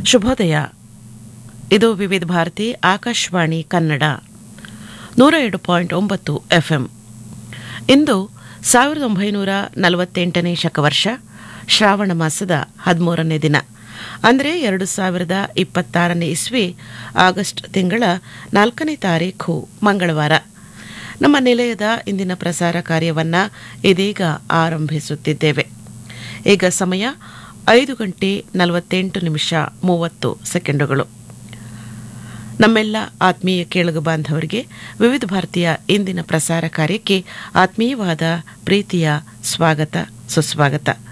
ಶುಭೋದಯ ಇದು ವಿವಿಧ ಭಾರತಿ ಆಕಾಶವಾಣಿ ಕನ್ನಡ ನೂರ ಎರಡು ಪಾಯಿಂಟ್ ಒಂಬತ್ತು ಎಫ್ಎಂ ಇಂದು ಸಾವಿರದ ಒಂಬೈನೂರ ನಲವತ್ತೆಂಟನೇ ಶಕವರ್ಷ ಶ್ರಾವಣ ಮಾಸದ ಹದಿಮೂರನೇ ದಿನ ಅಂದರೆ ಎರಡು ಸಾವಿರದ ಇಪ್ಪತ್ತಾರನೇ ಇಸ್ವಿ ಆಗಸ್ಟ್ ತಿಂಗಳ ನಾಲ್ಕನೇ ತಾರೀಖು ಮಂಗಳವಾರ ನಮ್ಮ ನಿಲಯದ ಇಂದಿನ ಪ್ರಸಾರ ಕಾರ್ಯವನ್ನು ಇದೀಗ ಆರಂಭಿಸುತ್ತಿದ್ದೇವೆ ಈಗ ಸಮಯ ಐದು ಗಂಟೆ ನಲವತ್ತೆಂಟು ನಿಮಿಷ ಮೂವತ್ತು ಸೆಕೆಂಡುಗಳು ನಮ್ಮೆಲ್ಲ ಆತ್ಮೀಯ ಕೇಳುಗ ಬಾಂಧವರಿಗೆ ವಿವಿಧ ಭಾರತೀಯ ಇಂದಿನ ಪ್ರಸಾರ ಕಾರ್ಯಕ್ಕೆ ಆತ್ಮೀಯವಾದ ಪ್ರೀತಿಯ ಸ್ವಾಗತ ಸುಸ್ವಾಗತ